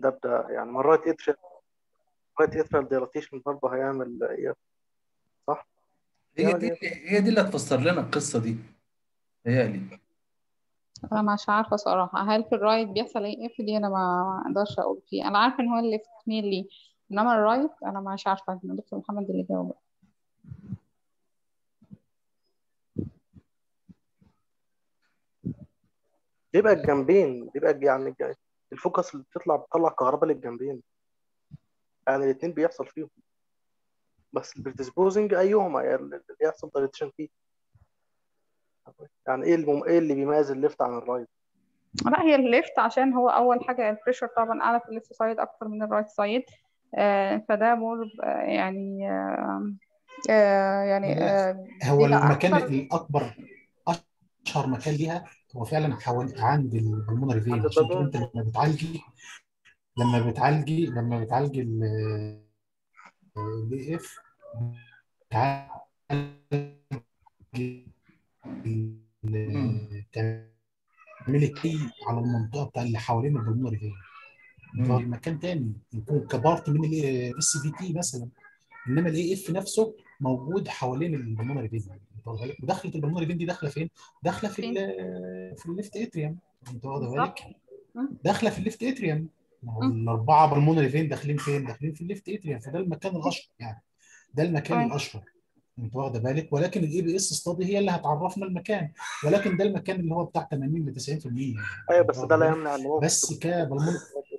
ده بدا يعني مرات اتريال مرات اتريال ديلاتيشن برضه هيعمل ايه صح؟ هي يعمل دي ايه؟ هي دي اللي هتفسر لنا القصه دي هيالي انا مش عارفه صراحه هل في الرايت بيحصل ايه اف دي انا ما اقدرش اقول فيه انا عارفه ان هو الليفت ميلي انما الرايت انا مش عارفه دكتور محمد اللي جاوب بيبقى الجنبين بيبقى يعني الج- الفوكس اللي بتطلع بتطلع كهرباء للجنبين يعني الاثنين بيحصل فيهم بس البريدسبوزنج ايهما يعني اللي يحصل دايركشن فيه يعني ايه المم... ايه اللي بيميز الليفت عن الرايت لا هي الليفت عشان هو اول حاجه البريشر طبعا اعلى في الليفت سايد اكتر من الرايت سايد آه فده مور آه يعني آه آه يعني لا آه هو بيبقى المكان اكتر الاكبر اشهر مكان ليها هو فعلا حوالي عند البلمونري فين عند عشان كده البلمون انت لما بتعالجي لما بتعالجي لما بتعالجي الاي اف بتعالجي مم. تعملي كي على المنطقه بتاع اللي حوالين البلمونري فين مم. في مكان تاني يكون كبارت من الاس في تي مثلا انما الاي اف نفسه موجود حوالين البلمونري فين ودخلت البلمونري فين دي داخله فين؟ داخله في فين ال في الليفت اتريوم انت واخده بالظبط بالك؟ مم. داخله في الليفت اتريوم ما هو مم. الاربعه بالمونري فين داخلين فين؟ داخلين في الليفت اتريوم فده المكان الاشهر يعني ده المكان تمام الاشهر انت واخده بالك ولكن الاي بي اس ستادي هي اللي هتعرفنا المكان ولكن ده المكان اللي هو بتاع 80 ل 90% يعني ايوه انت بس واخده ده لا بالك يمنع ان ممكن بس تكون كبالمونري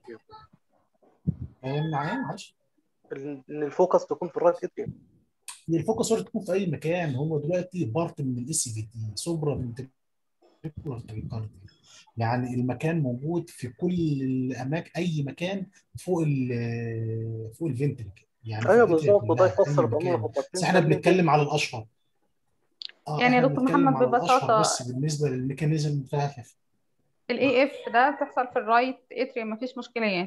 معايا معلش ان الفوكس تكون في الرايت اتريوم هي الفوكس صورة تكون في اي مكان هو دلوقتي بارت من الاس في تي سوبرا فنتريكولار تاكيكارديا يعني المكان موجود في كل الاماكن اي مكان فوق ال فوق الفنتريك يعني في ايوه الاتريا بالظبط وده كلها اي يفسر بامر مكان بس احنا هايبرتنشن ليه بنتكلم على الاشهر اه يعني يا احنا دكتور بنتكلم محمد على الاشهر ببساطه بس بالنسبه للميكانيزم بتاعها الاي اف ده بتحصل في الرايت اتريوم مفيش مشكله يعني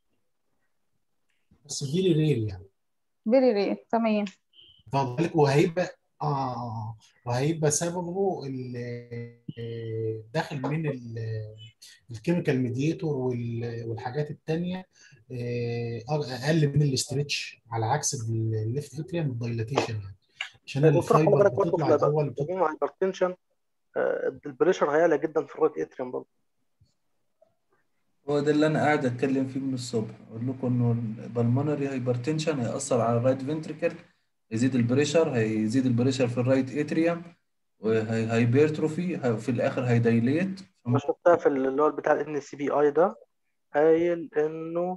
بس فيري رير يعني فيري رير تمام واخد بالك وهيبقى اه وهيبقى سببه ال- داخل من ال- الكيميكال ميديتور وال- والحاجات التانية آه، اقل من الاسترتش على عكس الليفت اتريوم الدايلاتيشن يعني عشان دكتور خلي الفايبر بالك برضه بتطلع في الاول بتطلع البامر هايبرتنشن البريشر هيعلى جدا في الرايت اتريوم برضه هو ده اللي انا قاعد اتكلم فيه من الصبح اقول لكم انه البلمونري هايبرتنشن هيأثر على الرايت فنتريكل يزيد البريشر هيزيد البريشر في الرايت اتريوم وهيبرتروفي في الاخر هيدايليت انا شفتها في اللي هو بتاع الان سي بي اي ده قايل انه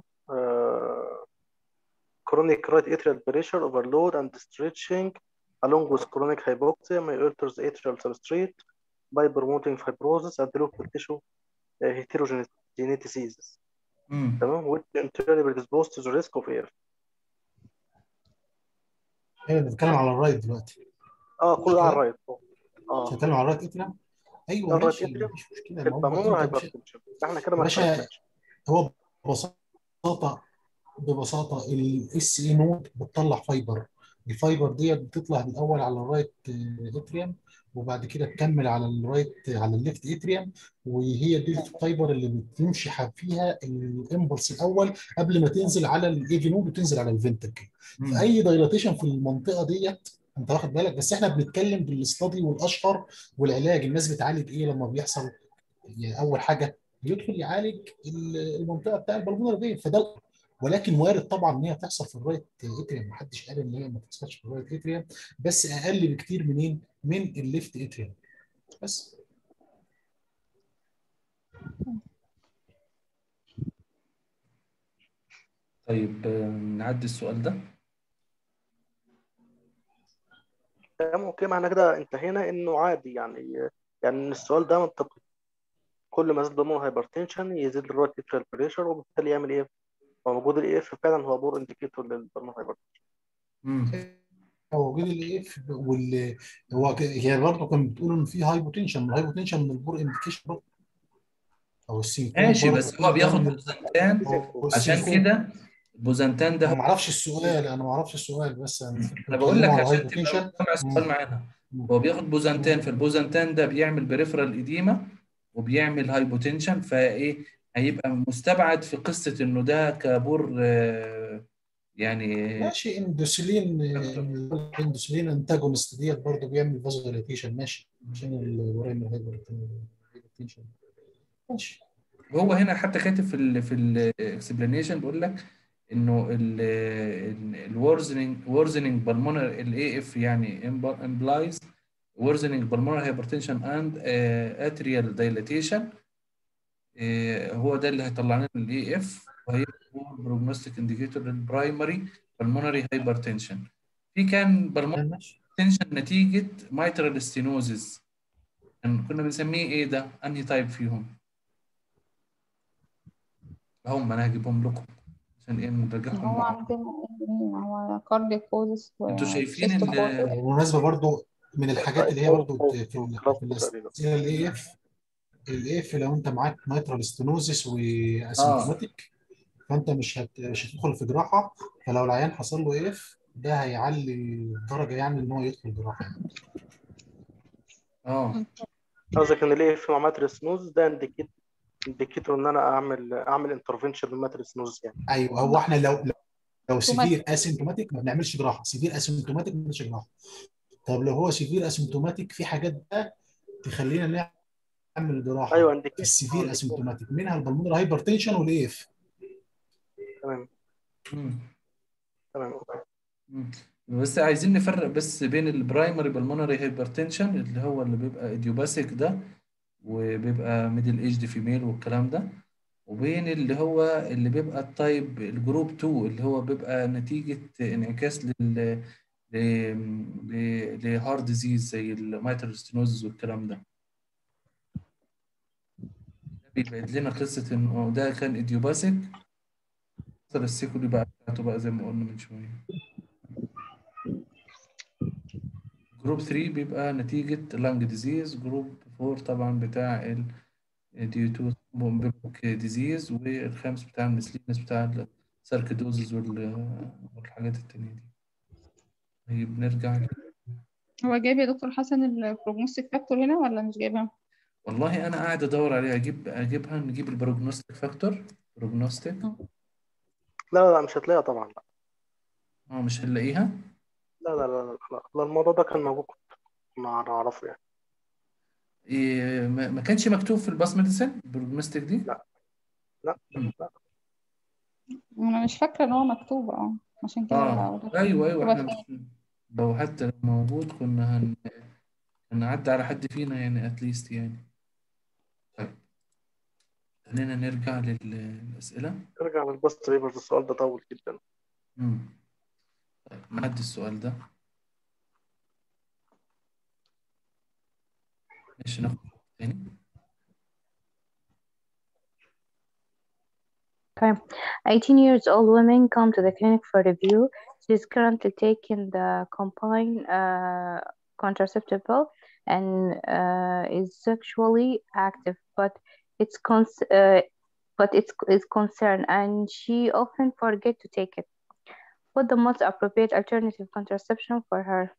chronic right atrial pressure overload and stretching along with chronic hypoxia may alter the atrial substrate by promoting fibrosis and local tissue uh, heterogeneity مم. تمام which in turn predispose to the risk of AF ايوه بنتكلم على الرايت دلوقتي اه مش كل ده على كده؟ الرايت اه مش هنتكلم على الرايت اتريوم ايوه الرايت ماشي اتريوم مفيش مشكله ما هو البامور انت مش هايبرتنشن احنا كده يا ما باشا اختلفناش هو ببساطه ببساطه الاس اي نود بتطلع فايبر الفايبر ديت بتطلع الاول على الرايت اتريوم وبعد كده تكمل على الرايت على الليفت اتريوم وهي دي الفايبر اللي بتمشي فيها الامبلس الاول قبل ما تنزل على الايفي نود وتنزل على الفنتكل مم. فاي دايلاتيشن في المنطقه ديت انت واخد بالك بس احنا بنتكلم بالاستادي والاشهر والعلاج الناس بتعالج ايه لما بيحصل يعني اول حاجه بيدخل يعالج المنطقه بتاع البلمونر فين فده ولكن وارد طبعا ان هي تحصل في الرايت اتريوم محدش قال ان هي ما تحصلش في الرايت اتريوم بس اقل بكتير منين من الليفت اتريوم بس طيب آه، نعدي السؤال ده تمام اوكي معنى كده انتهينا انه عادي يعني يعني ان السؤال ده منطقي كل ما زاد البامور هايبرتنشن يزيد الرايت اتريال بريشر وبالتالي يعمل ايه؟ هو موجود الاي اف فعلا هو بور انديكيتور للبامور هايبرتنشن مم. هو وجود الاي اف وال هو ك- هي برضه كان بتقول ان في هايبوتنشن الهايبوتنشن من البور انديكيشن برضه او السينكون ماشي برضه بس هو ده بياخد من بوزنتان هو عشان السينكون كده البوزنتان ده انا هو ما اعرفش السؤال انا ما اعرفش السؤال بس انا انا كنت بقول لك بتكلموا على عشان تبقى هايبوتنشن سامع السؤال معانا مم. هو بياخد بوزنتان مم. فالبوزنتان ده بيعمل بريفرال ايديما وبيعمل هايبوتنشن فايه هيبقى مستبعد في قصة إنه ده كابور آه، يعني ماشي اندوسلين اندوسلين انتاجونست ديت برضه بيعمل فازو دايليتيشن ماشي عشان الورايم الهايبرتنشن ماشي هو هنا حتى كاتب في ال في الاكسبلانيشن بيقول لك انه الورزنينج worsening pulmonary الاي اف يعني implies worsening pulmonary hypertension and uh, atrial dilatation آه، هو ده اللي هيطلع لنا الاي اف وهيبقى بروجنوستيك انديكيتور للبرايمري pulmonary hypertension في كان pulmonary ماشي hypertension نتيجة mitral stenosis كان كنا بنسميه ايه ده؟ انهي تايب فيهم؟ هم انا هجيبهم لكم عشان ايه نراجعهم هو مع بعض عندنا إيه؟ هو كاردياك كوزس انتوا شايفين ال- بالمناسبة برضو من الحاجات اللي هي برضو في ال- في تقريبا. الأسئلة الاي اف الاي اف لو انت معاك مايترال ستينوزيس واسيمتوماتيك فانت مش هت... مش هتدخل في جراحة فلو العيان حصل له اي اف ده هيعلي الدرجة يعني ان هو يدخل جراحة يعني. اه قصدك ان الايه في مع ماتريس نوز ده انديكيت انديكيتور ان انا اعمل اعمل انترفنشن بالماتريس نوز يعني ايوه هو احنا لو لو لو سيفير اوتوماتيك. اسيمتوماتيك ما بنعملش جراحة سيفير اسيمتوماتيك ما بنعملش جراحة طب لو هو سيفير اسيمتوماتيك في حاجات بقى تخلينا نعمل جراحة ايوه في انديكيتور السيفير اسيمتوماتيك منها البلمونر هايبرتنشن والاي اف تمام مم. تمام اوكي مم. بس عايزين نفرق بس بين البرايمري بالمونري هايبرتنشن اللي هو اللي بيبقى ايديوباثيك ده وبيبقى ميدل ايجد فيميل والكلام ده وبين اللي هو اللي بيبقى التايب الجروب 2 اللي هو بيبقى نتيجة انعكاس لل ل ل- لهارد ديزيز زي الميتال ستينوزز والكلام ده ده بيبعد لنا قصة انه ده كان ايديوباثيك حصل السيكولي بقى بتاعته بقى زي ما قلنا من شوية جروب 3 بيبقى نتيجة لانج ديزيز جروب 4 طبعا بتاع ال ديو تو بومبيك ديزيز والخامس بتاع المسلينس بتاع الساركيدوزز وال- والحاجات التانية دي طيب نرجع ل- هو جايب يا دكتور حسن البروجنوستيك فاكتور هنا ولا مش جايبها؟ والله انا قاعد ادور عليها اجيب اجيبها نجيب البروجنوستيك فاكتور بروجنوستيك لا لا لا مش هتلاقيها طبعا لا اه مش هنلاقيها لا لا لا لا, لا. لا الموضوع ده كان موجود كنا نعرفه يعني إيه ما ما كانش مكتوب في الباس ميديسن البروجنوستيك دي لا لا مم. لا انا مش فاكره ان هو مكتوب اه عشان كده اه بقول لك. ايوه ايوه هو احنا مش لو حتى لو موجود كنا هن... هنعدي على حد فينا يعني اتليست يعني طيب خلينا نرجع لل- للأسئلة ارجع للباست بيبرز السؤال ده طول جدا مم. طيب نعدي السؤال ده ماشي ناخد تاني Okay. 18 years old woman come to the clinic for review. She's currently taking the combined uh, contraceptive pill and uh, is sexually active, but it's cons- uh, but it's is concerned, and she often forget to take it. What the most appropriate alternative contraception for her?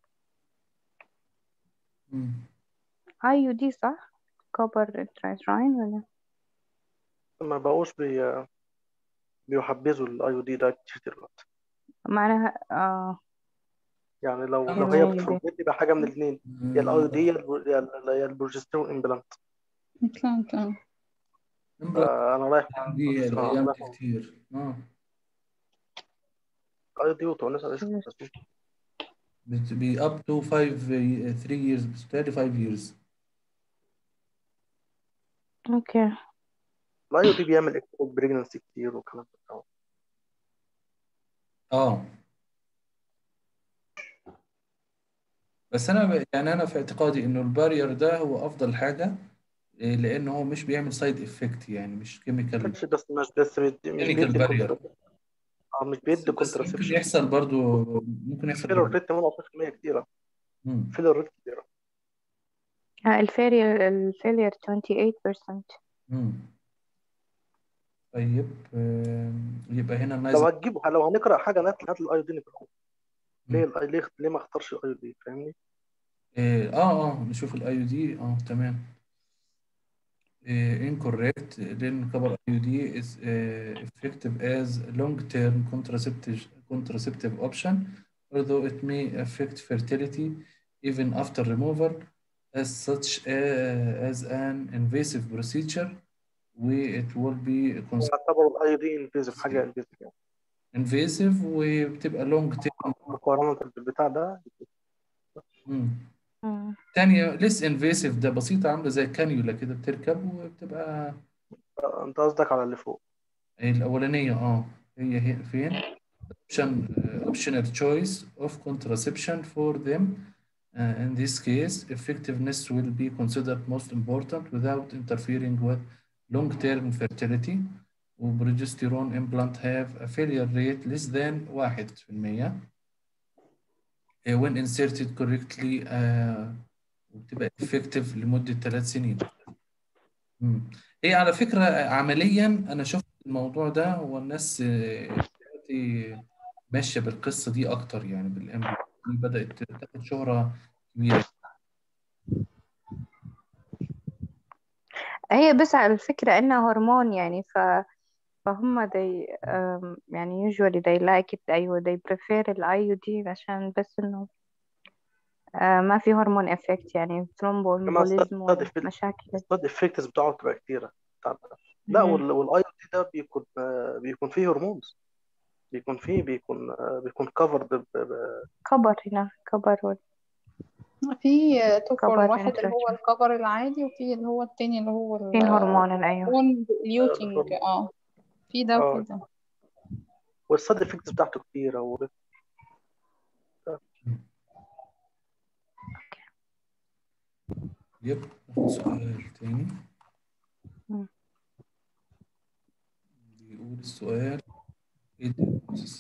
مم. IUD صح؟ كوبر ترايتراين ولا؟ ما بقوش بي... بيحبذوا الاي او دي ده كتير دلوقتي معناها آه يعني لو أنا لو هي تمام. بتفورميت يبقى حاجه من الاثنين يا الاي او دي يا البر- يا ال- يا البروجستيرون امبلانت إمبلانت اه انا رايح دي آه، الأيام رايح كتير اه الاي او دي وتونس على بت- بي up to 5 3 years بالتالي 5 years اوكي الاي او دي بيعمل بريجنسي كتير والكلام ده اه بس انا ب- يعني انا في اعتقادي انه البارير ده هو افضل حاجه إيه، لانه هو مش بيعمل سايد افكت يعني مش كيميكال ماشي بس مش بس بيدي مش كيميكال بيدي بارير كونترا اه مش بيدي بس ممكن كونتراسبشن يحصل برضو ممكن يحصل فيلر برضو ريت 18% كتيره مم. فيلر ريت كتيره آه، الفيلير الفيلير 28% مم. طيب آم، يبقى هنا لو النايز هتجيبه لو هنقرا حاجه هات هات الاي او دي نقراه ليه مم. ال- ليه ليه ما اختارش الاي او دي فاهمني إيه، اه اه نشوف الاي دي اه تمام uh, incorrect لأن كبر IUD is uh, effective as long-term contraceptive contraceptive option although it may affect fertility even after removal as such uh, as an invasive procedure it will be considered يعتبر الاي دي انفيزيف حاجه انفيزيف يعني invasive وبتبقى long term مقارنه بالبتاع ده مم. مم. تانية less invasive ده بسيطة عاملة زي كانيولا كده بتركب وبتبقى آه، انت قصدك على اللي فوق الأولانية اه هي هي فين option uh, optional choice of contraception for them uh, in this case effectiveness will be considered most important without interfering with long-term fertility وprogesterone implant have a failure rate less than 1% uh, when inserted correctly uh, وبتبقى effective لمدة ثلاث سنين مم. هي على فكرة عمليا أنا شفت الموضوع ده والناس آه، دلوقتي ماشية بالقصة دي أكتر يعني بالام دي بدأت تاخد شهرة كبيرة هي بس على الفكرة إنها هرمون يعني ف فهم they um, يعني usually they like it أيوة they prefer ال IUD عشان بس إنه آه ما في هرمون افكت يعني ثرومبو كمان امبوليزم السايد ومشاكل السايد افكتس بتاعه بتبقى كتيره بتاع ده. لا مم. والاي دي ده بيكون آه، بيكون فيه هرمونز بيكون فيه بيكون آه، بيكون كفرد كبر هنا كبر وال- في تو فور كبر واحد اللي هو introduction الكبر العادي وفي اللي هو التاني اللي هو في الهرمون أيوة الهرمون اليوتينج اه في ده اه وفي ده والسايد افكتس بتاعته كتيره و... يب ناخد سؤال تاني مم. بيقول السؤال ايه diagnosis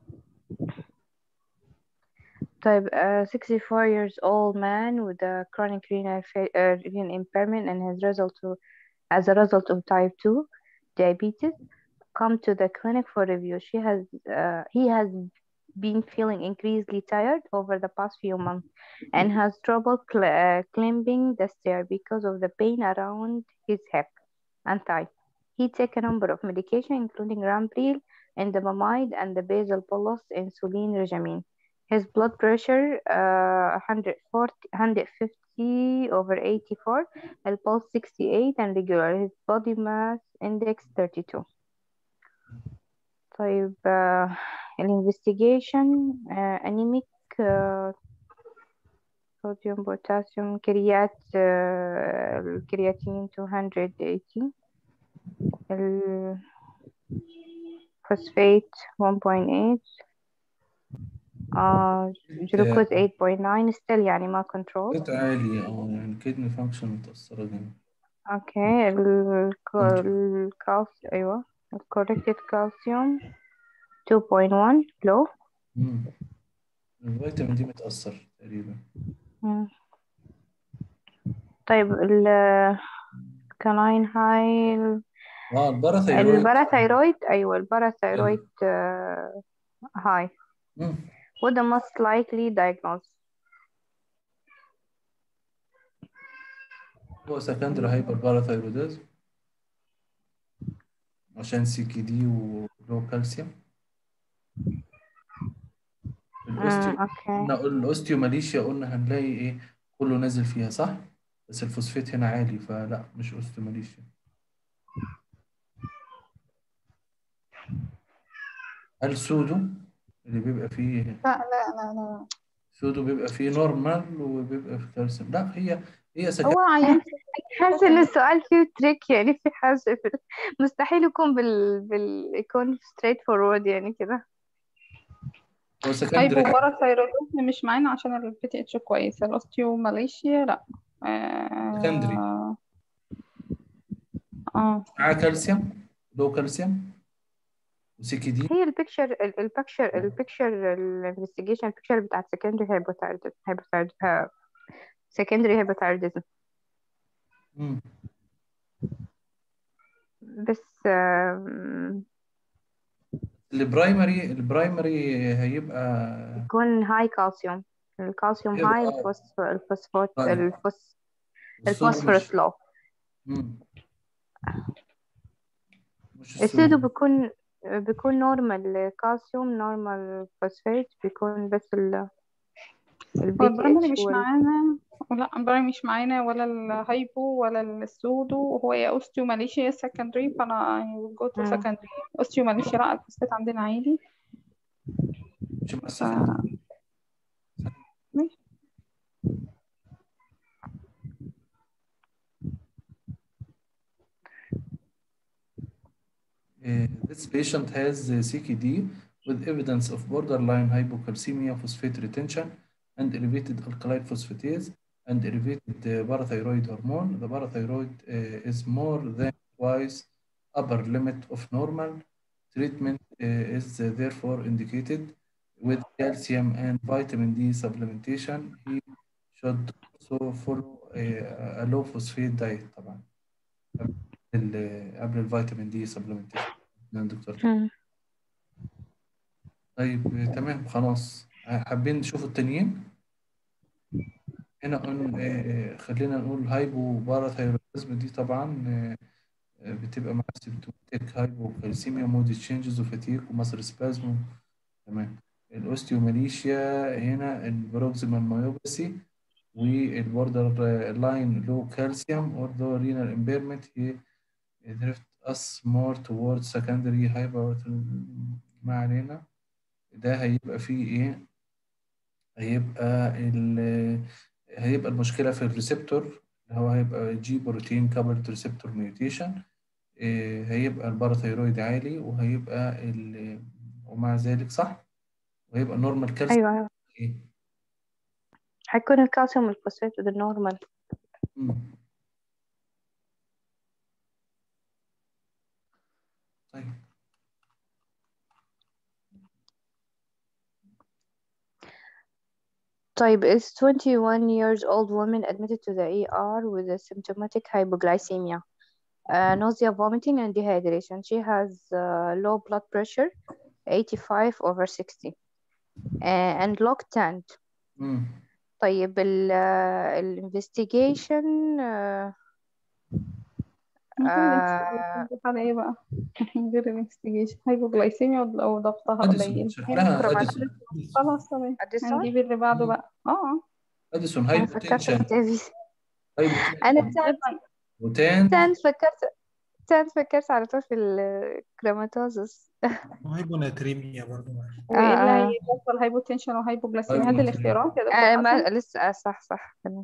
طيب uh, 64 years old man with a chronic renal, fa- uh, renal impairment and his result to, as a result of type 2 diabetes come to the clinic for review. She has uh, he has been feeling increasingly tired over the past few months and has trouble cl- uh, climbing the stair because of the pain around his hip and thigh. He take a number of medication including Rampril, indamamide, and the basal bolus insulin regimen. His blood pressure uh, 140, 150 over 84, the pulse 68 and regular. His body mass index 32. طيب uh, الانفستيجيشن uh, anemic uh, sodium potassium كريات uh, الكرياتين 280 الفوسفات 1.8 uh, جلوكوز 8.9 still يعني ما كنترول ريت عالي اه يعني كدني فانكشن متأثرة جامد اوكي الك- كنت الكالس ايوه الكوركتد كالسيوم 2.1 لو مم. الفيتامين دي متأثر تقريبا مم. طيب ال كاناين هاي اه الباراثايرويد الباراثايرويد ايوه الباراثايرويد آه، هاي مم. what the most likely diagnosis هو سكندري هايبر باراثايروديزم عشان سي كي دي ولو كالسيوم الاوستيو مم، اوكي قلنا الاوستيوماليشيا قلنا هنلاقي ايه كله نازل فيها صح بس الفوسفات هنا عالي فلا مش اوستيوماليشيا هل سودو اللي بيبقى فيه لا لا لا لا سودو بيبقى فيه نورمال وبيبقى فيه كالسيوم لا هي هي سكندري هو عيان حاسة ان السؤال فيه تريك يعني في حاجة في مستحيل يكون بال بال يكون straight forward يعني كده هو سكندري هايبوباراثايروديزم مش معانا عشان البي تي اتش كويس الاوستيوماليشيا لا سكندري اه اه معاه كالسيوم لو كالسيوم وسي كي دي هي البيكتشر البيكتشر البيكتشر الانفستيجيشن البيكتشر بتاعت secondary hypothyroidism hypothyroid secondary hypothyroidism مم. بس آم، البرايمري البرايمري هيبقى يكون هاي كالسيوم الكالسيوم هاي هيبقى الفوس الفوسفات طيب الفوس الصوديوم الفوسفورس مش لو مم. مش السودو السودو بيكون بيكون نورمال كالسيوم نورمال فوسفات بيكون بس ال هو البي تي البرايمري اتش مش وال معانا لا البرايمري مش معانا ولا الهايبو ولا السودو هو يا اوستيوماليشيا يا سكندري فانا I will go to مم. secondary اوستيوماليشيا لا الفوسفات عندنا عالي مش مع ف السكند ماشي. Uh, this patient has uh, CKD with evidence of borderline hypocalcemia, phosphate retention, and elevated alkaline phosphatase and elevated uh, parathyroid hormone. The parathyroid uh, is more than twice upper limit of normal. Treatment uh, is uh, therefore indicated with calcium and vitamin D supplementation. He should also follow uh, a low phosphate diet طبعا قبل قبل الفيتامين دي سبلمنتيشن دكتور مم. طيب آه، تمام خلاص آه، حابين نشوف التانيين هنا قلنا آه، آه، خلينا نقول هايبو باراثايرويدزم دي طبعا آه، آه، بتبقى مع سيمتوماتيك هايبوكالسيميا مود تشينجز وفاتيك ومصر سبازم تمام الاوستيوماليشيا هنا البروكسيمال مايوباثي والبوردر لاين لو كالسيوم اور ذا رينال امبيرمنت هي drift us more towards secondary hyper ما علينا ده هيبقى فيه ايه هيبقى ال هيبقى المشكلة في الريسبتور اللي هو هيبقى جي بروتين كابلد ريسبتور ميوتيشن هيبقى الباراثيرويد عالي وهيبقى ال ومع ذلك صح وهيبقى النورمال كالسيوم أيوة أيوة ايه هيكون الكالسيوم والفوسفات ده نورمال مم. طيب طيب is 21 years old woman admitted to the ER with a symptomatic hypoglycemia uh, nausea vomiting and dehydration she has uh, low blood pressure 85 over 60 uh, and log 10 مم. طيب ال ال investigation uh, ممكن آه الانفستيجيشن على ايه بقى غير الانفستيجيشن هايبوجلايسيميا او ضغطها اديسون قليل شكلها كروماتوز اديسون خلاص تمام أديسون هنجيب اللي بعده بقى اه اديسون أنا فكرت هايبوتنشن كتابي أنا هايبوتنشن تان وتان تان فكرت تان فكرت على طول في الكروماتوزس هايبوناتريميا برضه آه وايه اللي آه هيوصل هايبوتنشن وهايبوجلايسيميا هات هايبوتنشن الاختيارات يا دكتور آه حسن ما لسه آه صح صح تمام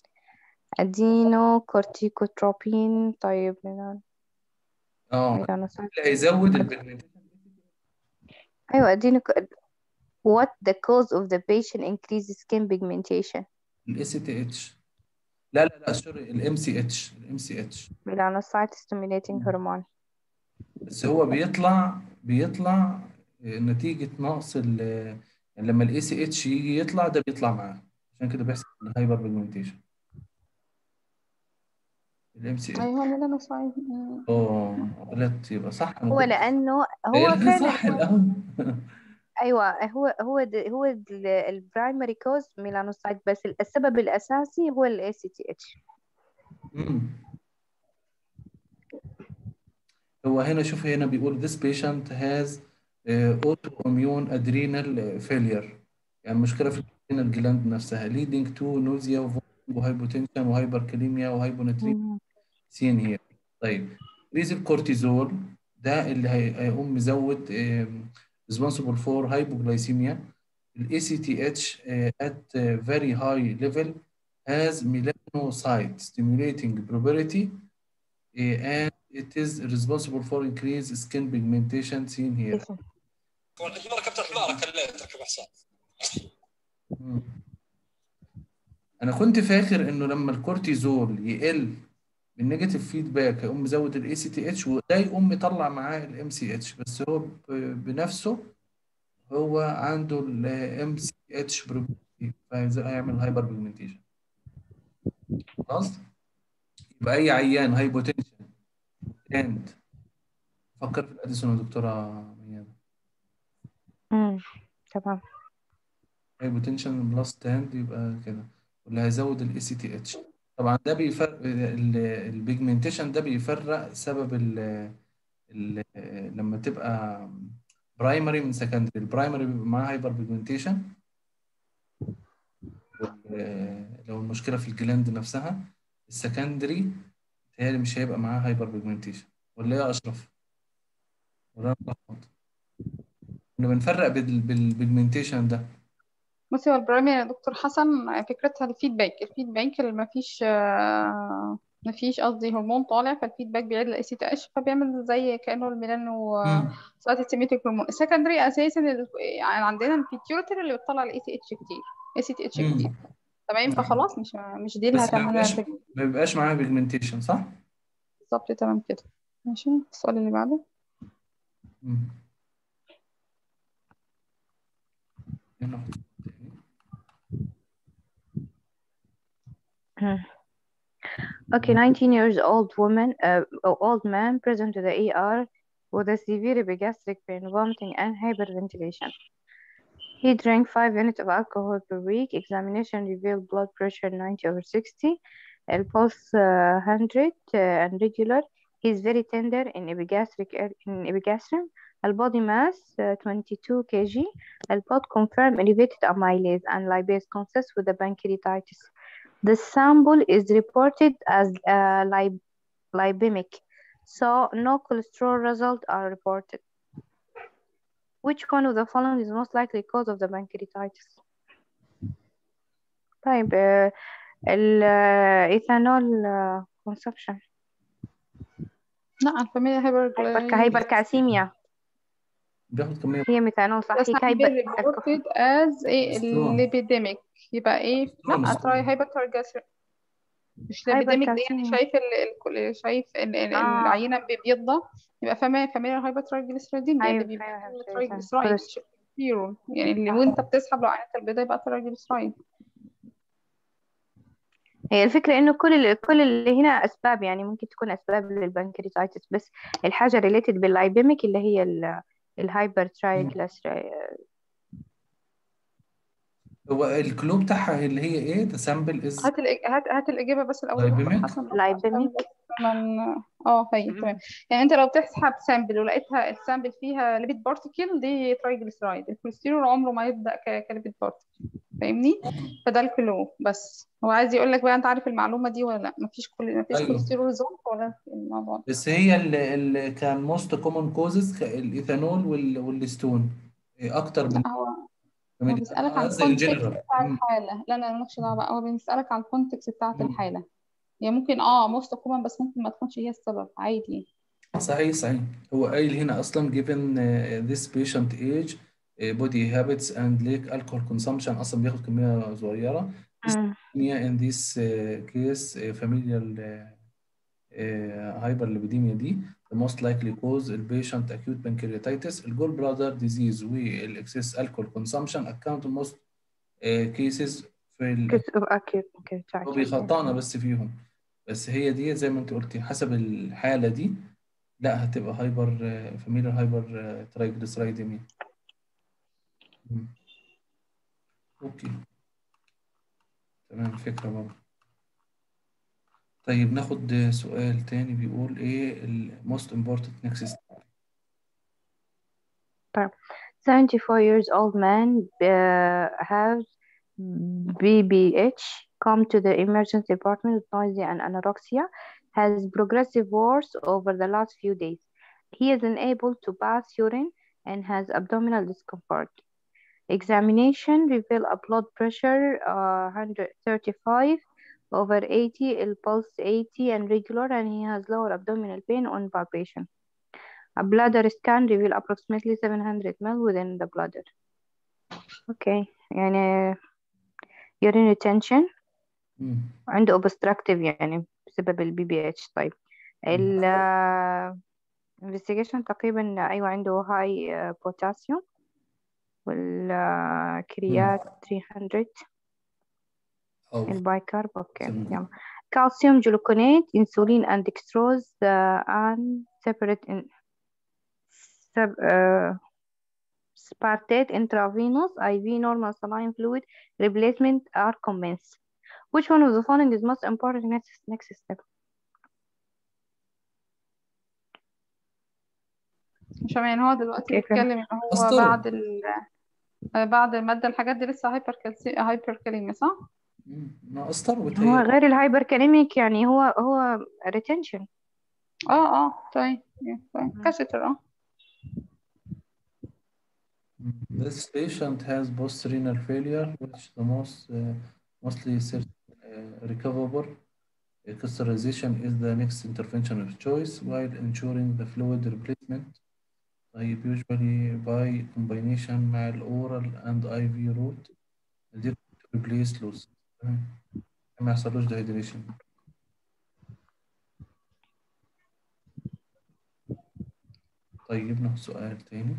أدينو كورتيكوتروبين طيب ميلان اه ميلانوسايت اللي هيزود البيجمنتيشن أيوة أدينو ك- what the cause of the patient increases skin pigmentation الاي سي تي اتش لا لا لا سوري الام سي اتش الام سي اتش melanocyte stimulating hormone بس هو بيطلع بيطلع نتيجة نقص ال يعني لما الاي سي اتش يجي يطلع ده بيطلع معاه عشان كده بيحصل الهايبر بيجمنتيشن الام سي اتش ايوه ميلانوسايت اه غلطت يبقى صح انا هو كنت لأنه هو قايلها فعلا صح هو الاول أيوة هو هو د- هو البرايمري كوز ميلانوسايت بس السبب الأساسي هو ال ACTH مم. هو هنا شوف هنا بيقول this patient has uh, autoimmune adrenal failure يعني مشكلة في الادرينال جلاند نفسها leading to nausea وهايبوتنشن وهايبركاليميا وهايبوناتريميا مم. سين هي طيب ريز الكورتيزول ده اللي هي- هيقوم مزود آم، responsible for hypoglycemia ال ACTH آه، at a very high level has melanocyte stimulating property آه، and it is responsible for increased skin pigmentation seen here اسم. ما ركبت الحمار خليت ركب حصان مم. انا كنت فاكر انه لما الكورتيزول يقل بالنيجاتيف فيدباك هيقوم مزود الاي سي تي اتش وده يقوم مطلع معاه الام سي اتش بس هو ب- بنفسه هو عنده الام سي اتش فهيعمل هايبر بيجمنتيشن خلاص يبقى اي عيان هايبوتنشن اند فكر في الاديسون يا دكتوره ميادة مم. تمام هايبوتنشن بلس تاند يبقى كده واللي هيزود الاي سي تي اتش طبعا ده بيفرق البيجمنتيشن ده بيفرق سبب ال ال لما تبقى برايمري من سكندري البرايمري بيبقى معاه هايبر بيجمنتيشن لو المشكله في الجلاند نفسها السكندري تهيألي مش هيبقى معاه هايبر بيجمنتيشن ولا ايه يا اشرف؟ ولا أنا ملخبط؟ كنا بنفرق بال- بالبيجمنتيشن ده بصي هو البرايمري يا دكتور حسن فكرتها الفيدباك الفيدباك اللي مفيش آه، مفيش قصدي هرمون طالع فالفيدباك بيعيد الاي سي تي اتش فبيعمل زي كانه الميلانو مم. ساعات السيميتيك هرمون السكندري اساسا ال- يعني عندنا البيتيوتري اللي بتطلع الاي سي اتش كتير اي سي تي اتش مم. كتير تمام فخلاص مش مش دي اللي بس ما هتعملها بيبقاش ما بيبقاش معاه بيجمنتيشن صح؟ بالظبط تمام كده ماشي السؤال اللي بعده مم. هنا واحد تاني. Okay, 19 years old woman, uh, old man present to the ER with a severe epigastric pain, vomiting, and hyperventilation. He drank 5 units of alcohol per week. Examination revealed blood pressure 90 over 60, a pulse uh, 100 uh, and regular. He's very tender in epigastric in epigastrium. A body mass uh, 22 kg. A blood confirmed elevated amylase and lipase consists with the pancreatitis. The sample is reported as uh, lib- lipemic, so no cholesterol results are reported. Which one of the following is most likely cause of the pancreatitis? طيب uh, الإيثانول uh, consumption لا الفاميليا هايبر هايبركالسيميا بياخد كمية هي ميثانول صح بس هي هايبر هايبر ريبورتد از ايه سترون. الليبيديميك يبقى ايه سترون، لا سترون. تراي هايبر تارجاسر مش ليبيديميك دي يعني هايبركالسيميا. شايف ال ال شايف ال ال آه. العينه بيبيضة يبقى فاميليا فاميليا هايبر ترايجليسيرايدين أيوة، اللي بيبقى أيوة، ترايجليسرايد كوليسترول. كتير يعني اللي وانت بتسحب لو عينة البيضة يبقى ترايجليسرايد هي الفكرة إنه كل ال- كل اللي هنا أسباب يعني ممكن تكون أسباب للبنكرياتايتس بس الحاجة ريليتد باللايبيميك اللي هي ال- الهايبر ترايجليسرايد هو الكلو بتاعها اللي هي ايه؟ ده سامبل از هات الإج... هات هات الإجابة بس الأول يا دكتور لايبيميك؟ حسن بس لايبيميك. عشان من اه هي تمام يعني انت لو بتسحب سامبل ولقيتها السامبل فيها ليبيد بارتيكل دي ترايجليسرايد الكوليسترول عمره ما يبدأ ك... كليبيد بارتيكل فاهمني فده الكلو بس هو عايز يقول لك بقى انت عارف المعلومة دي ولا لا مفيش كل مفيش أيوه. كوليسترول ريزولف ولا في الموضوع ده بس هي اللي, اللي كان موست كومن كوزز الايثانول وال- والستون إيه اكتر من لا هو هو بيسألك عن قصدي الكونتكست الجنرال بتاع مم. الحالة لا لا مالكش دعوة بقى هو بيسألك عن الكونتكست بتاعة مم. الحالة هي ممكن اه موست كومن بس ممكن ما تكونش هي السبب عادي صحيح صحيح هو قايل هنا اصلا given uh, this patient age uh, body habits and lake alcohol consumption اصلا بياخد كميه صغيره مم. Dyspnea in this uh, case uh, familial uh, uh, hyperlipidemia دي the most likely cause البيشنت acute pancreatitis الجول بلادر disease والاكسس alcohol consumption account most uh, cases في ال... Cause of acute pancreatitis. هو بيخطئنا بس فيهم بس هي دي زي ما انت قلتي حسب الحالة دي لا هتبقى هايبر فاميليار هايبر ترايجليسرايديميا مم. اوكي تمام فكرة برضه طيب ناخد سؤال تاني بيقول ايه ال most important next step 74 years old man uh, has BBH come to the emergency department with nausea and anorexia has progressive worse over the last few days. He is unable to pass urine and has abdominal discomfort. Examination reveal a blood pressure uh, 135 over 80, a pulse 80 and regular, and he has lower abdominal pain on palpation. A bladder scan reveal approximately 700 ml within the bladder. Okay, يعني urine retention مم. عنده obstructive يعني بسبب البي بي اتش طيب ال آه، investigation تقريبا أيوة عنده high آه، potassium والكريات 300 أو البايكارب أوكي تمام. يلا calcium gluconate insulin and dextrose uh, and separate in sub, uh, spartate intravenous IV normal saline fluid replacement are commenced which one of the following is most important next next step مش فاهمة يعني هو دلوقتي اوكي فاهم بيتكلم ان هو أسطوري بعد ال آه، بعد المادة الحاجات دي لسه هايبر كالسي هايبر كاليميا صح؟ مم. ما أسطر هو وتهيأ غير الهايبر كاليميك يعني هو هو retention اه اه طيب طيب مم. كاسيتر اه This patient has post-renal failure, which the most uh, mostly cer- uh, recoverable. Uh, Catheterization is the next intervention of choice while ensuring the fluid replacement. طيب usually by combination مع الأورال and IV route دي to replace loss. تمام. ما يحصلوش dehydration. طيب ناخد سؤال تاني.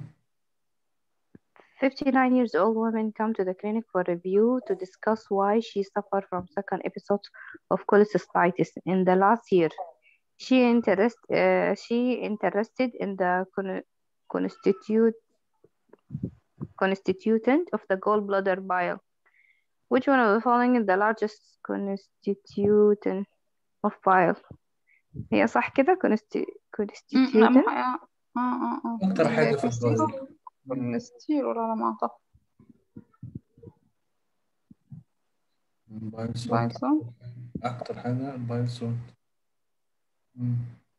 59 years old woman come to the clinic for review to discuss why she suffered from second episodes of cholecystitis in the last year. She interest uh, she interested in the con- constitute constituent of the gallbladder bile. Which one of the following is the largest constituent of bile? هي صح كده consti- أمم، لا constituent ما هي- اه اه اه أكتر حاجة في الكوليسترول البايل. مم. الكوليسترول على ما اعتقد البايل سولت بايثون أكتر حاجة البايل سولت. مم.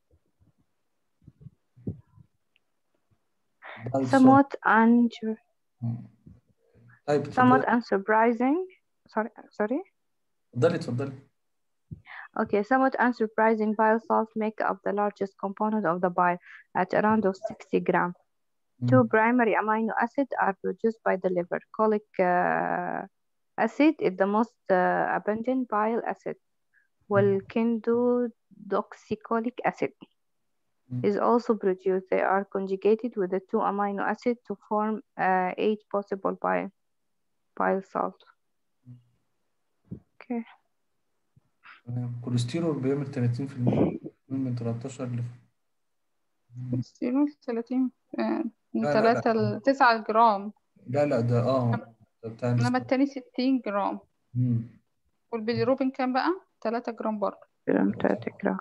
بايل سولت. somewhat un- مم. طيب somewhat اتفضلي unsurprising sorry sorry اتفضلي اتفضلي. Okay, somewhat unsurprising, bile salts make up the largest component of the bile at around of 60 gram. Two مم. primary amino acids are produced by the liver. Cholic uh, acid is the most uh, abundant bile acid, while kendodoxycholic acid مم. is also produced. They are conjugated with the two amino acids to form uh, eight possible bile, bile salt. Okay. تمام. الكوليسترول بيعمل 30% من 13 ل كوليسترول 30 آه، من لا لا لا 3 ل 9 جرام لا لا ده اه ده بتاع انما النسبة. التاني 60 جرام مم. والبيليروبين كام بقى 3 جرام برضه جرام تلاتة جرام.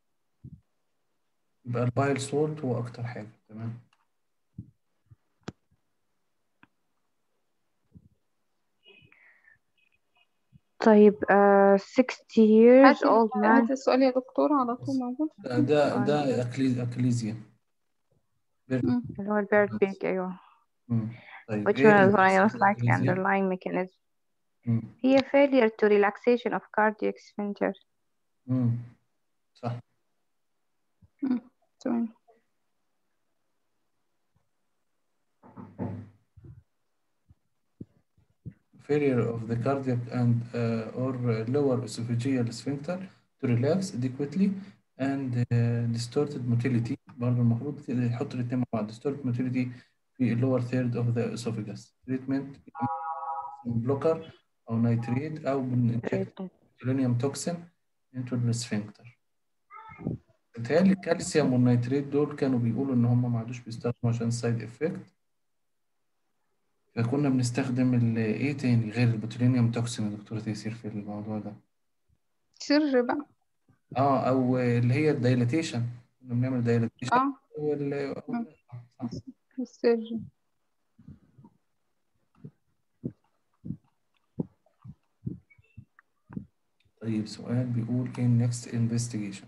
يبقى البايل سولت هو أكتر حاجة تمام. طيب uh, 60 years هات old man هات السؤال يا دكتور على طول موجود ده ده ده أكلي... أكليزيا. بير- مم. اللي هو البيرد بيج أيوه مم. طيب which إيه one is اللي one بيحصل most في likely الأكليزيا؟ underlying mechanism مم. هي failure to relaxation of cardiac sphincter مم. صح. مم. تمام failure of the cardiac and uh, or lower esophageal sphincter to relax adequately and uh, distorted motility برضه المفروض يحط الاثنين مع بعض distorted motility في lower third of the esophagus treatment blocker أو nitrate أو بنinject botulinum toxin into the sphincter بيتهيألي الكالسيوم والنيتريت دول كانوا بيقولوا إن هم ما عادوش بيستخدموا عشان سايد إفكت فكنا بنستخدم ال- إيه تاني غير البوتولينيوم توكسين يا دكتورة تيسير في الموضوع ده سر بقى اه او اللي هي الدايلاتيشن كنا بنعمل دايلاتيشن اه وال... مم. صح. السر طيب سؤال بيقول in next investigation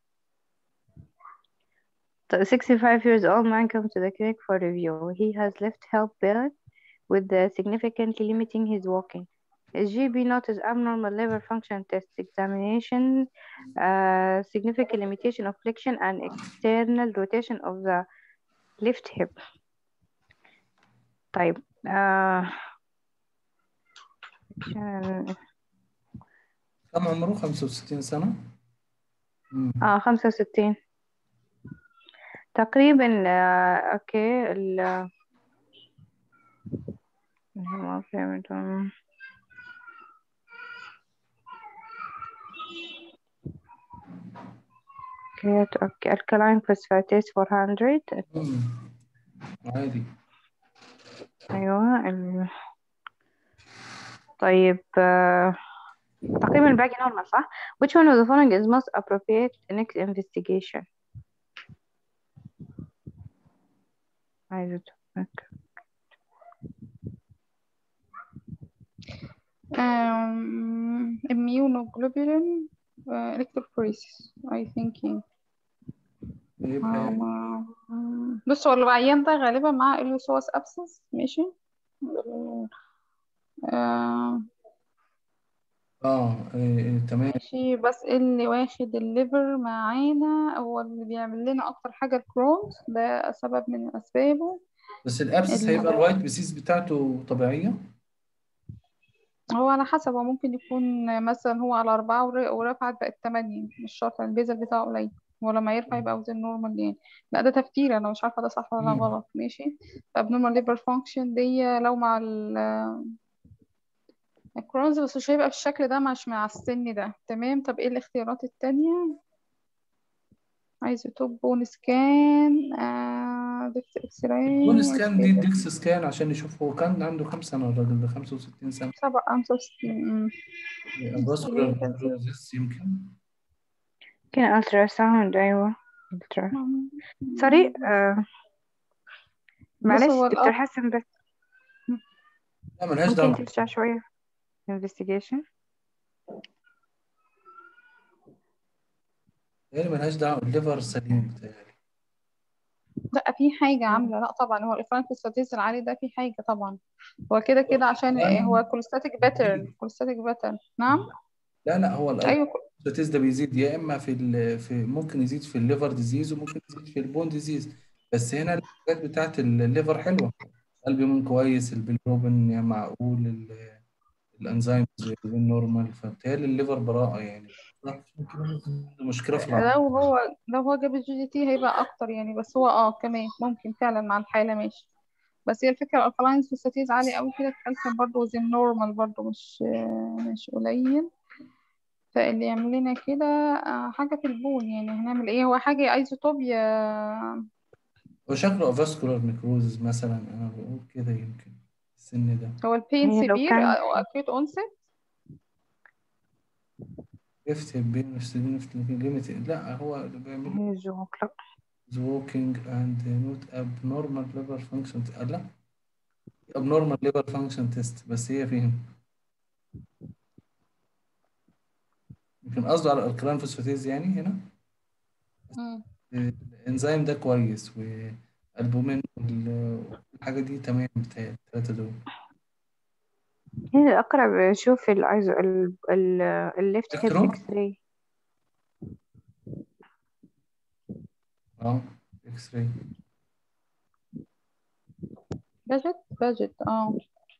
The 65 years old man comes to the clinic for review. He has left help bill with the significantly limiting his walking. His GB noticed abnormal liver function test examination, uh, significant limitation of flexion and external rotation of the left hip. طيب uh, flexion- كم عمره 65 سنة مم. اه خمسة وستين تقريبا آه، اوكي ال ما فهمت أم. اوكي اوكي الكلاين فوسفاتيز 400 مم. عادي ايوه ال... طيب آه، تقريبا الباقي normal صح which one of the following is most appropriate next investigation عايزة أتفكر. um, immunoglobulin uh, electrophoresis I think yeah. يبقى um, بص هو العيان ده غالبا معاه اليوسوس ابسس ماشي آه اه إيه، إيه، تمام ماشي بس اللي واخد الليفر معانا هو اللي بيعمل لنا اكتر حاجة الكرونز ده سبب من اسبابه بس الابسس ال- هيبقى الوايت بيسيس بتاعته طبيعية هو على حسب هو ممكن يكون مثلا هو على أربعة ور- ورفعت بقت تمانية مش شرط البيزل بتاعه قليل ولما يرفع يبقى وزن نورمال يعني لا ده تفكير أنا مش عارفة ده صح ولا مم. غلط ماشي abnormal liver function دي لو مع ال الكرونز بس مش هيبقى بالشكل ده مش مع السن ده تمام طب ايه الاختيارات التانية عايزة توب بون سكان آه دكت اكس راي البون سكان دي الديكس سكان عشان يشوف هو كان عنده كام سنة الراجل ده 65 سنة سبعة خمسة وستين الفاسكولار نيكروزيس يمكن كان ultrasound أيوة ultra sorry آه. معلش هو دكتور الأب حسن بس لا ملهاش ممكن دعوة ترجع شوية investigation يعني ملهاش دعوة الليفر سليم بتاعي لا في حاجة عاملة لا طبعا هو الفرانكوستاتيز العالي ده في حاجة طبعا هو كده كده عشان إيه؟ هو كوليستاتيك باترن كوليستاتيك باترن نعم لا لا هو أيوة الالكوليستاتيز ده بيزيد يا اما في ال... في ممكن يزيد في الليفر ديزيز وممكن يزيد في البون ديزيز بس هنا الحاجات بتاعت الليفر حلوه البومين كويس البيلروبين يعني معقول ال- الانزيم نورمال فبالتالي الليفر براءه يعني عنده مشكله في العقل لو هو لو هو جاب الجي دي تي هيبقى أكتر يعني بس هو اه كمان ممكن فعلا مع الحالة ماشي بس هي الفكرة الألكالاين فوسفاتيز عالي أوي كده الكالسيوم برضه وزن نورمال برضه مش مش قليل فاللي يعمل لنا كده آه، حاجة في البون يعني هنعمل ايه هو حاجة ايزوتوبيا هو شكله افاسكولار نيكروزز مثلا انا بقول كده يمكن السن ده هو البين هي لو سيفير كان او اكيوت اونست ليفت بين ليميت لا هو اللي بيعمل هي جوك لا walking and not abnormal liver function آه، لا abnormal liver function test بس هي فين يمكن قصده على الكلام فوسفاتيز يعني هنا مم. الانزيم ده كويس والبومين والحاجة دي تمام بتاعي التلاتة دول هي الأقرب شوف الأيزو ال ال الليفت هيب الكترون اكس راي اه اكس راي باجت باجت اه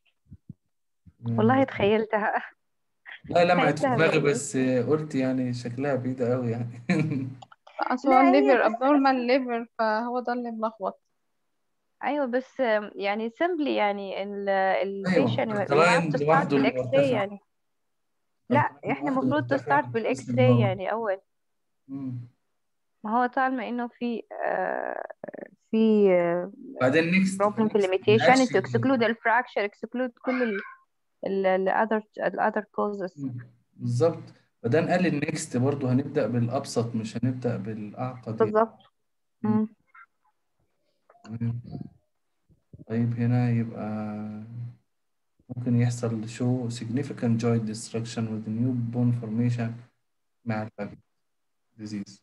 والله تخيلتها لا لمعت في تخيلتها دماغي بعيد بس قلت يعني شكلها بعيدة قوي يعني اصل هو لا هي الليفر بس abnormal liver فهو ده اللي ملخبط أيوة بس يعني سيمبلي يعني ال ايوه البيشن we have الكلاين to start لوحده اللي بالإكس راي مرتفع يعني لا الكلاين احنا لوحده المفروض to مرتفع start بس بالإكس راي النار يعني أول مم. ما هو طالما إنه في آه في بعدين نيكست problem في نيكست limitation to الاكشن exclude الفراكشر exclude كل ال ال ال other ال other causes بالظبط بعدين قال النيكست برضه هنبدأ بالأبسط مش هنبدأ بالأعقد يعني بالظبط مم. مم. تمام. طيب هنا يبقى ممكن يحصل show significant joint destruction with new bone formation مع الباك disease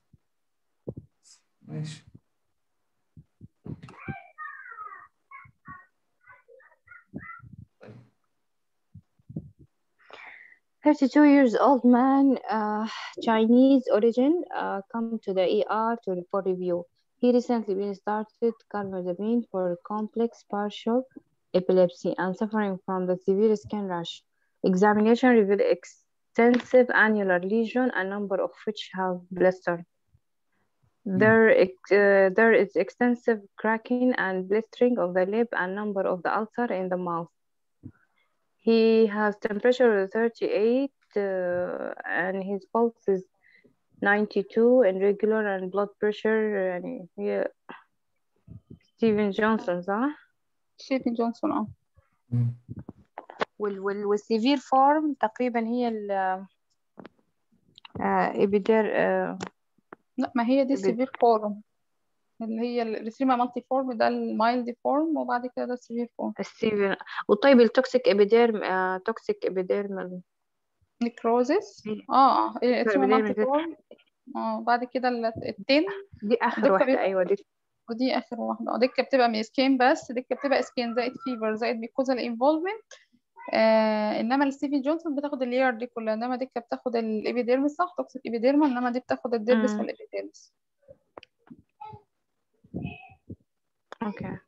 ماشي طيب 32 years old man, uh, Chinese origin, uh, come to the ER to for review. He recently been started carbamazepine for complex partial epilepsy and suffering from the severe skin rash. Examination revealed extensive annular lesion, a number of which have blistered. مم. There, ex- uh, there is extensive cracking and blistering of the lip and number of the ulcer in the mouth. He has temperature of 38 uh, and his pulse is 92 and regular and blood pressure يعني هي ستيفن جونسون صح؟ شيتي جونسون اه مم. وال وال والسيفير فورم تقريبا هي ال آه إبيدير آه لا ما هي دي إبيد السيفير فورم اللي هي الريثيما مالتي فورم ده المايلد فورم وبعد كده ده السيفير فورم السيفير وطيب التوكسيك إبيديرم آه توكسيك إبيديرمال نيكروزيس هي اه اه الريثيما مالتي إبيديرمال فورم اه بعد كده ال- التين دي آخر دكة واحدة بيبقى أيوة دي ودي اخر واحده اه دكه بتبقى من سكين بس دكه بتبقى سكين زائد فيفر زائد ميكوزال انفولفمنت آه انما الستيفي جونسون بتاخد اللير دي كلها انما دكه بتاخد الابيديرمس صح توكسيك ابيديرما انما دي بتاخد الديربس مم. والابيديرمس أوكي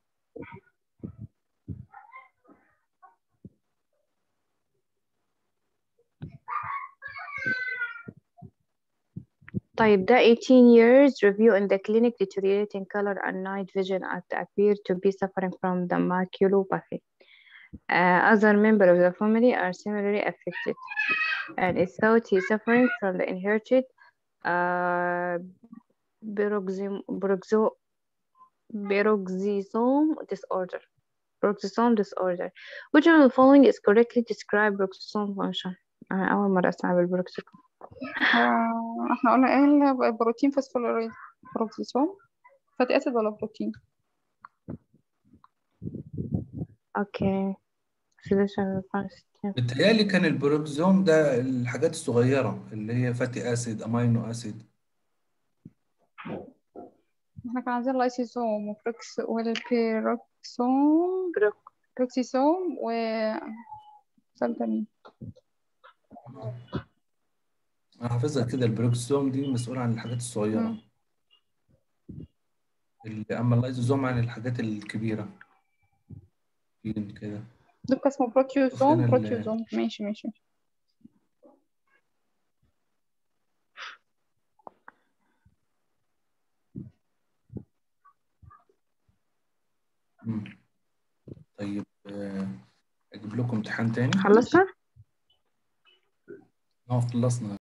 طيب ده 18 years review in the clinic deteriorating color and night vision at appear to be suffering from the maculopathy. Uh, other members of the family are similarly affected and it's thought he's suffering from the inherited uh, peroxisome, peroxo- peroxisome disorder. Peroxisome disorder. Which one of the following is correctly described peroxisome function? أنا أول مرة أسمع بالبروكسيكوم. آه احنا قلنا ايه البروتين فوسفوريد بروكسيسوم فاتي اسيد ولا بروتين أوكي. Solution response. بتهيألي كان البروكزوم ده الحاجات الصغيرة اللي هي فاتي أسيد أمينو أسيد احنا كان عايزين اللايسيزوم وبروكس والبيروكسوم بروك. بروكسيسوم و ثالثة مين أنا حافظها كده البروكزوم دي مسؤول عن الحاجات الصغيرة مم. اللي أما اللايزوزوم عن الحاجات الكبيرة فين كده دول اسمه شوف بروتيوزوم هنا ال- بروتيوزوم ماشي ماشي مم. طيب آه، أجيب لكم امتحان تاني خلصنا؟ اه خلصنا